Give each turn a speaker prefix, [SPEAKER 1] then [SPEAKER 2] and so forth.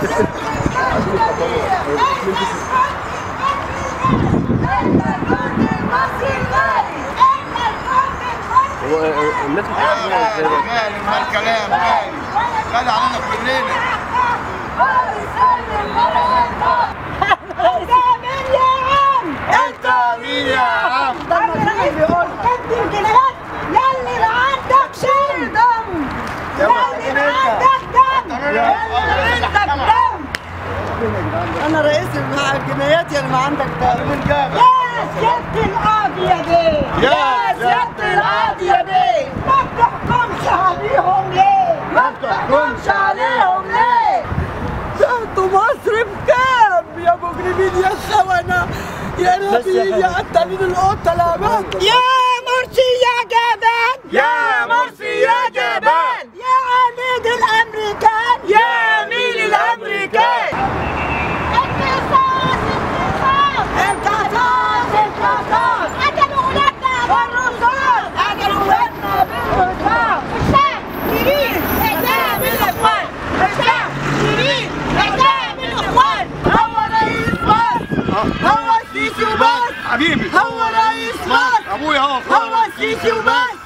[SPEAKER 1] هو الناس بتحب ازاي بقى؟
[SPEAKER 2] غالي ما الكلام غالي غالي علينا كلنا انت مين يا عم
[SPEAKER 3] يلي ما عندك شيء دم يلي ما عندك دم يلي ما عندك دم
[SPEAKER 4] انا رئيس مع الجنايات يعني ما عندك دم
[SPEAKER 3] يا سيادة القاضي يا بيه
[SPEAKER 2] يا
[SPEAKER 3] سيادة القاضي يا بيه ما بتحكمش عليهم ليه ما بتحكمش عليهم ليه
[SPEAKER 4] انتوا مصر بكام يا مجرمين يا خونة يا ارهابيين يا قتالين القطة لا بد
[SPEAKER 3] يا مرسي يا جبان
[SPEAKER 2] يا مرسي يا جبان
[SPEAKER 3] يا عميد الامريكان
[SPEAKER 2] يا مين الامريكان
[SPEAKER 3] القصاص القصاص القصاص قتلوا ولادنا بالرصاص قتلوا ولادنا بالرصاص الشعب يريد اعدام الاخوان الشعب يريد اعدام الاخوان
[SPEAKER 4] هو رئيس مصر هو السيسي وبس
[SPEAKER 2] حبيبي
[SPEAKER 4] هو رئيس مصر
[SPEAKER 2] ابويا اهو
[SPEAKER 4] هو السيسي وبس